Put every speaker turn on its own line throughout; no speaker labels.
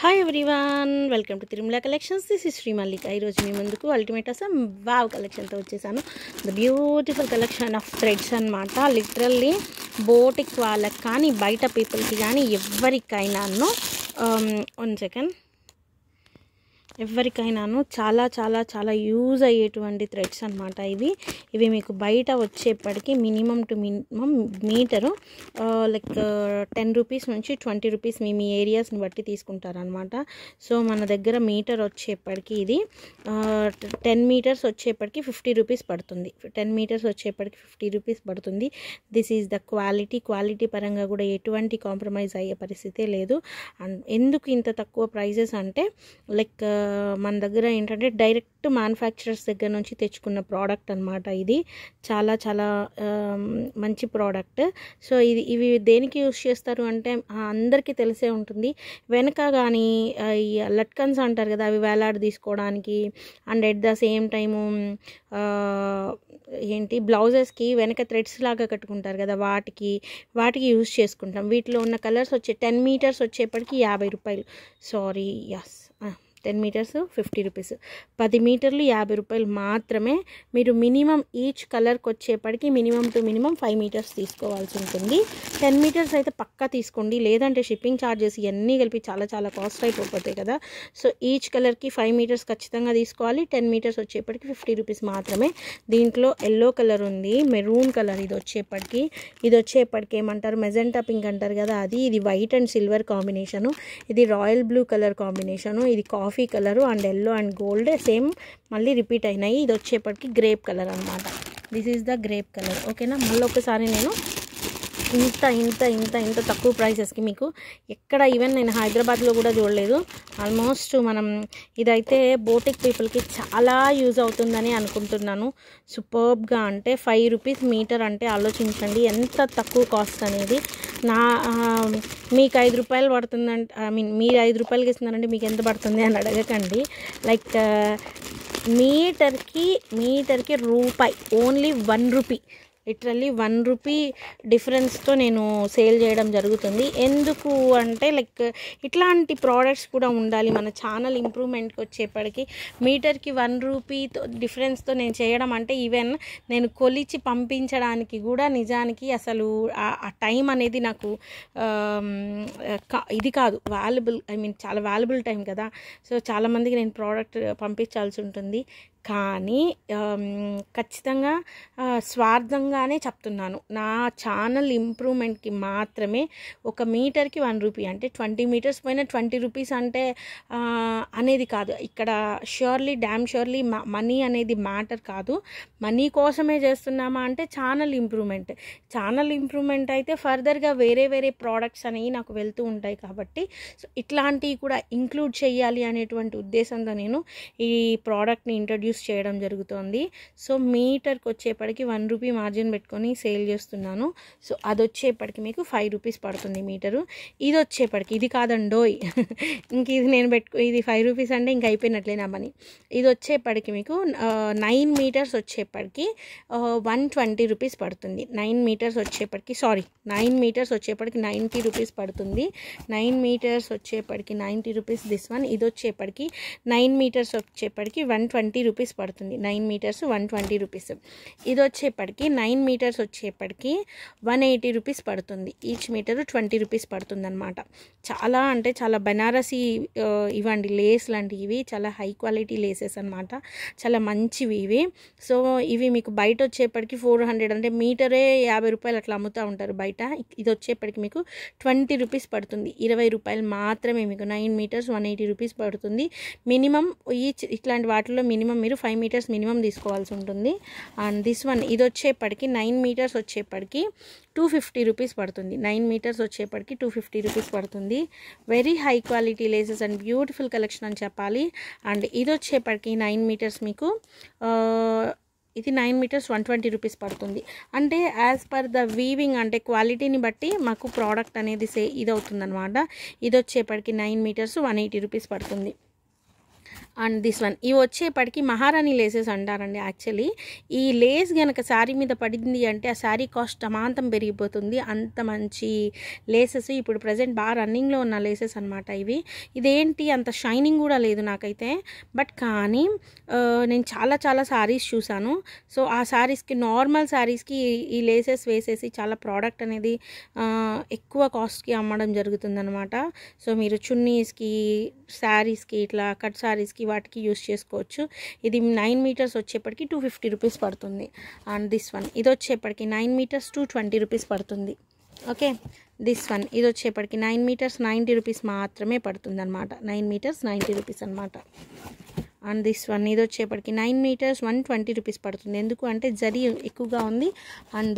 hi everyone welcome to Tirumala collections this is Shri Mallika ఈరోజు మీ ముందుకు అల్టిమేట్ అసమ్ వావ్ కలెక్షన్తో వచ్చేసాను the beautiful collection of threads అనమాట లిటరల్లీ బోటిక్ వాళ్ళకి కానీ బయట పీపుల్కి కానీ ఎవరికైనాను వన్ సెకండ్ ఎవరికైనాను చాలా చాలా చాలా యూజ్ అయ్యేటువంటి థ్రెడ్స్ అనమాట ఇవి ఇవి మీకు బయట వచ్చేప్పటికి minimum to minimum metre like ten rupees నుంచి ట్వంటీ రూపీస్ మీ మీ ఏరియాస్ని బట్టి తీసుకుంటారనమాట సో మన దగ్గర మీటర్ వచ్చేప్పటికి ఇది టెన్ మీటర్స్ వచ్చేప్పటికి ఫిఫ్టీ రూపీస్ పడుతుంది టెన్ మీటర్స్ వచ్చేప్పటికి ఫిఫ్టీ రూపీస్ పడుతుంది this is the quality quality పరంగా కూడా ఎటువంటి కాంప్రమైజ్ అయ్యే పరిస్థితే లేదు అండ్ ఎందుకు ఇంత తక్కువ ప్రైజెస్ అంటే లైక్ మన దగ్గర ఏంటంటే డైరెక్ట్ మ్యానుఫ్యాక్చరర్స్ దగ్గర నుంచి తెచ్చుకున్న ప్రోడక్ట్ అనమాట ఇది చాలా చాలా మంచి ప్రోడక్ట్ సో ఇది ఇవి దేనికి యూస్ చేస్తారు అంటే అందరికీ తెలిసే ఉంటుంది వెనక కానీ ఈ లట్కన్స్ అంటారు కదా అవి వేలాడి తీసుకోవడానికి and at the same time ఏంటి బ్లౌజెస్కి వెనక థ్రెడ్స్ లాగా కట్టుకుంటారు కదా వాటికి వాటికి యూస్ చేసుకుంటాం వీటిలో ఉన్న కలర్స్ వచ్చే టెన్ మీటర్స్ వచ్చేప్పటికి యాభై రూపాయలు sorry yes ten metres fifty rupees పది మీటర్లు యాభై రూపాయలు మాత్రమే మీరు మినిమం ఈచ్ కలర్కి వచ్చేప్పటికి minimum to minimum five metres తీసుకోవాల్సి ఉంటుంది టెన్ మీటర్స్ అయితే పక్కా తీసుకోండి లేదంటే షిప్పింగ్ ఛార్జెస్ ఇవన్నీ కలిపి చాలా చాలా కాస్ట్ అయిపోతాయి కదా సో ఈచ్ కలర్కి ఫైవ్ మీటర్స్ ఖచ్చితంగా తీసుకోవాలి టెన్ మీటర్స్ వచ్చేప్పటికి ఫిఫ్టీ రూపీస్ మాత్రమే దీంట్లో ఎల్లో కలర్ ఉంది మెరూన్ కలర్ ఇది వచ్చేప్పటికి ఇది వచ్చేప్పటికి ఏమంటారు మెజెంటా పింక్ అంటారు కదా అది ఇది వైట్ అండ్ సిల్వర్ కాంబినేషను ఇది రాయల్ బ్లూ కలర్ కాంబినేషను ఇది coffee coffee colour and yellow and gold same మళ్ళీ రిపీట్ అయినాయి ఇది వచ్చేప్పటికి గ్రేప్ కలర్ అనమాట this is the grape colour ఓకేనా మళ్ళీ ఒకసారి నేను ఇంత ఇంత ఇంత ఇంత తక్కువ ప్రైసెస్కి మీకు ఎక్కడ ఈవెన్ నేను హైదరాబాద్లో కూడా చూడలేదు ఆల్మోస్ట్ మనం ఇదైతే బోటిక్ పీపుల్కి చాలా యూజ్ అవుతుందని అనుకుంటున్నాను సూపర్బ్గా అంటే ఫైవ్ రూపీస్ మీటర్ అంటే ఆలోచించండి ఎంత తక్కువ కాస్ట్ అనేది నా మీకు ఐదు రూపాయలు పడుతుందంటే ఐ మీన్ మీరు ఐదు రూపాయలకి ఇస్తున్నారంటే మీకు ఎంత పడుతుంది అని అడగకండి లైక్ మీటర్కి మీటర్కి రూపాయి only one rupee literally one rupee డిఫరెన్స్తో నేను సేల్ చేయడం జరుగుతుంది ఎందుకు అంటే లైక్ ఇట్లాంటి ప్రోడక్ట్స్ కూడా ఉండాలి మన ఛానల్ ఇంప్రూవ్మెంట్కి వచ్చేప్పటికి మీటర్కి వన్ రూపీతో డిఫరెన్స్తో నేను చేయడం అంటే ఈవెన్ నేను కొలిచి పంపించడానికి కూడా నిజానికి అసలు ఆ టైం అనేది నాకు ఇది కాదు వాల్యుబుల్ ఐ మీన్ చాలా వాల్యుబుల్ టైం కదా సో చాలామందికి నేను ప్రోడక్ట్ పంపించాల్సి ఉంటుంది కానీ ఖచ్చితంగా స్వార్థంగానే చెప్తున్నాను నా ఛానల్ ఇంప్రూవ్మెంట్కి మాత్రమే ఒక మీటర్కి వన్ రూపీ అంటే ట్వంటీ మీటర్స్ పైన ట్వంటీ రూపీస్ అంటే అనేది కాదు ఇక్కడ ష్యూర్లీ డ్యామ్ ష్యూర్లీ మనీ అనేది మ్యాటర్ కాదు మనీ కోసమే చేస్తున్నామా అంటే ఛానల్ ఇంప్రూవ్మెంట్ ఛానల్ ఇంప్రూవ్మెంట్ అయితే ఫర్దర్గా వేరే వేరే ప్రోడక్ట్స్ అనేవి నాకు వెళ్తూ ఉంటాయి కాబట్టి సో ఇట్లాంటివి కూడా ఇంక్లూడ్ చేయాలి అనేటువంటి ఉద్దేశంతో నేను ఈ ప్రోడక్ట్ని ఇంట్రడ్యూస్ యూస్ చేయడం జరుగుతుంది సో మీటర్కి వచ్చేప్పటికి వన్ రూపీ మార్జిన్ పెట్టుకొని సేల్ చేస్తున్నాను సో అది వచ్చేప్పటికి మీకు ఫైవ్ రూపీస్ పడుతుంది మీటరు ఇది వచ్చేప్పటికి ఇది కాదండోయ్ ఇంక ఇది నేను పెట్టుకో ఇది ఫైవ్ రూపీస్ అంటే ఇంక అయిపోయినట్లే నా పని ఇది వచ్చేప్పటికి మీకు నైన్ మీటర్స్ వచ్చేప్పటికి వన్ ట్వంటీ రూపీస్ పడుతుంది నైన్ మీటర్స్ వచ్చేప్పటికి సారీ నైన్ మీటర్స్ వచ్చేప్పటికి నైంటీ రూపీస్ పడుతుంది నైన్ మీటర్స్ వచ్చేప్పటికి నైంటీ రూపీస్ దిస్ వన్ ఇది వచ్చేప్పటికి నైన్ మీటర్స్ వచ్చేప్పటికి వన్ ట్వంటీ రూపీస్ రూపీస్ పడుతుంది nine metres one twenty rupees ఇది వచ్చేప్పటికి నైన్ మీటర్స్ వచ్చేప్పటికి వన్ ఎయిటీ రూపీస్ పడుతుంది ఈచ్ మీటర్ ట్వంటీ రూపీస్ పడుతుంది అనమాట చాలా అంటే చాలా బనారసీ ఇవ్వండి లేస్ లాంటివి ఇవి చాలా హై క్వాలిటీ లేసెస్ అనమాట చాలా మంచివి ఇవి సో ఇవి మీకు బయట వచ్చేప్పటికి ఫోర్ హండ్రెడ్ అంటే మీటరే యాభై రూపాయలు అట్లా అమ్ముతూ ఉంటారు బయట ఇది వచ్చేప్పటికి మీకు ట్వంటీ రూపీస్ పడుతుంది ఇరవై రూపాయలు మాత్రమే మీకు nine metres one eighty rupees పడుతుంది మినిమం ఈచ్ ఇట్లాంటి వాటిలో మినిమం మీరు ఫైవ్ మీటర్స్ మినిమం తీసుకోవాల్సి ఉంటుంది అండ్ దిస్ వన్ ఇది వచ్చేప్పటికి నైన్ మీటర్స్ వచ్చేప్పటికి టూ ఫిఫ్టీ రూపీస్ పడుతుంది నైన్ మీటర్స్ వచ్చేప్పటికి టూ ఫిఫ్టీ రూపీస్ పడుతుంది very high quality laces and beautiful collection అని చెప్పాలి అండ్ ఇది వచ్చేప్పటికి నైన్ మీటర్స్ మీకు ఇది nine metres one twenty rupees పడుతుంది అంటే యాజ్ పర్ ద వీవింగ్ అంటే క్వాలిటీని బట్టి మాకు ప్రోడక్ట్ అనేది సే ఇది అవుతుందన్నమాట ఇది వచ్చేప్పటికి nine metres one eighty rupees పడుతుంది అండ్ దిస్ వన్ ఇవి వచ్చేపటికి మహారాణి లేసెస్ అంటారండి యాక్చువల్లీ ఈ లేస్ కనుక శారీ మీద పడింది అంటే ఆ శారీ కాస్ట్ అమాంతం పెరిగిపోతుంది అంత మంచి లేసెస్ ఇప్పుడు ప్రజెంట్ బాగా రన్నింగ్లో ఉన్న లేసెస్ అనమాట ఇవి ఇదేంటి అంత షైనింగ్ కూడా లేదు నాకైతే బట్ కానీ ఆ, నేను చాలా చాలా శారీస్ చూసాను సో ఆ శారీస్కి నార్మల్ శారీస్కి ఈ లేసెస్ వేసేసి చాలా ప్రోడక్ట్ అనేది ఆ, ఎక్కువ కాస్ట్కి అమ్మడం జరుగుతుందన్నమాట సో మీరు చున్నీస్కి శారీస్కి ఇట్లా కట్ శారీస్కి వాటికి యూస్ చేసుకోవచ్చు ఇది నైన్ మీటర్స్ వచ్చేప్పటికి టూ ఫిఫ్టీ రూపీస్ పడుతుంది అండ్ దిస్ వన్ ఇది వచ్చేప్పటికి nine metres two twenty rupees పడుతుంది ఓకే దిస్ వన్ ఇది వచ్చేప్పటికి నైన్ మీటర్స్ నైంటీ రూపీస్ మాత్రమే పడుతుంది అనమాట నైన్ మీటర్స్ నైంటీ రూపీస్ అనమాట అండ్ దిస్ వన్ ఇది వచ్చేప్పటికి nine metres one twenty rupees పడుతుంది ఎందుకు అంటే జరీ ఎక్కువగా ఉంది అండ్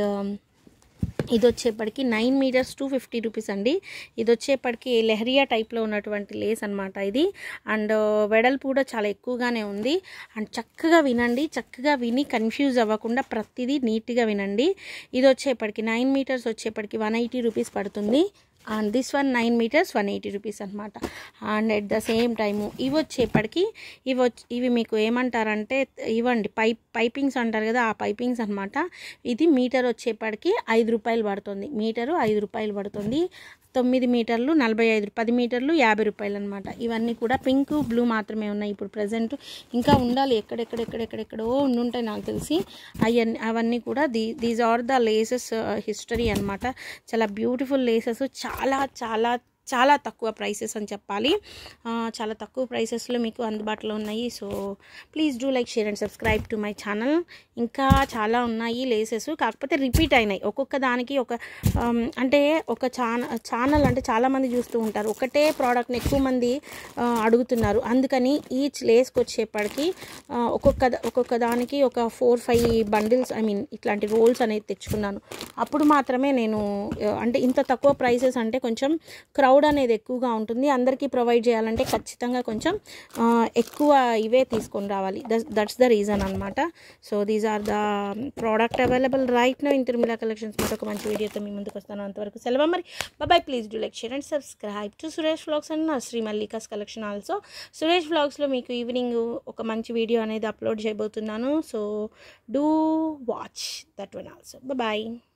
ఇది వచ్చేప్పటికి nine metres two fifty rupees అండి ఇది వచ్చేప్పటికి లెహరియా టైప్లో ఉన్నటువంటి లేస్ అనమాట ఇది అండ్ వెడల్పు కూడా చాలా ఎక్కువగానే ఉంది అండ్ చక్కగా వినండి చక్కగా విని కన్ఫ్యూజ్ అవ్వకుండా ప్రతిదీ నీట్గా వినండి ఇది వచ్చేప్పటికి నైన్ మీటర్స్ వచ్చేప్పటికి వన్ ఎయిటీ రూపీస్ పడుతుంది and this one nine metres one eighty rupees అనమాట and at the same time ఇవి వచ్చేప్పటికి ఇవి వచ్చి ఇవి మీకు ఏమంటారంటే ఇవ్వండి పైప్ పైపింగ్స్ అంటారు కదా ఆ పైపింగ్స్ అనమాట ఇది మీటర్ వచ్చేప్పటికి ఐదు రూపాయలు పడుతుంది మీటరు ఐదు రూపాయలు పడుతుంది తొమ్మిది మీటర్లు నలభై ఐదు పది మీటర్లు యాభై రూపాయలు అనమాట ఇవన్నీ కూడా పింక్ బ్లూ మాత్రమే ఉన్నాయి ఇప్పుడు ప్రజెంట్ ఇంకా ఉండాలి ఎక్కడెక్కడెక్కడెక్కడెక్కడో ఉండుంటాయి నాకు తెలిసి అవన్నీ అవన్నీ కూడా the these are the laces history అనమాట చాలా బ్యూటిఫుల్ లేసెస్ చాలా చాలా చాలా తక్కువ ప్రైసెస్ అని చెప్పాలి ఆ, చాలా తక్కువ ప్రైసెస్లో మీకు అందుబాటులో ఉన్నాయి so please do like share and subscribe to my channel ఇంకా చాలా ఉన్నాయి లేసెస్ కాకపోతే రిపీట్ అయినాయి ఒక్కొక్క దానికి ఒక ఆమ్, అంటే ఒక ఛానల్ ఛానల్ అంటే చాలామంది చూస్తూ ఉంటారు ఒకటే ప్రోడక్ట్ని ఎక్కువ మంది ఆ, అడుగుతున్నారు అందుకని ఈచ్ లేస్కి వచ్చేప్పటికి ఆ, ఒక్కొక్క ద- ఒక్కొక్క దానికి ఒక four five bundles I mean ఇట్లాంటి రోల్స్ అనేది తెచ్చుకున్నాను అప్పుడు మాత్రమే నేను ఆ, అంటే ఇంత తక్కువ ప్రైసెస్ అంటే కొంచెం క్రౌడ్ అనేది ఎక్కువగా ఉంటుంది అందరికీ ప్రొవైడ్ చేయాలంటే ఖచ్చితంగా కొంచెం ఆ, ఎక్కువ ఇవే తీసుకొని రావాలి దట్స్ ద రీజన్ అనమాట so these are the product available right now in Tirumala collections మీద ఒక మంచి వీడియోతో మీ ముందుకు వస్తాను అంతవరకు సెలవు మరి bye please do like share and subscribe to Suresh vlogs and Shri Mallika's collection also Suresh వ్లాగ్స్లో మీకు ఈవినింగ్ ఒక మంచి వీడియో అనేది అప్లోడ్ చేయబోతున్నాను so do watch that one also bye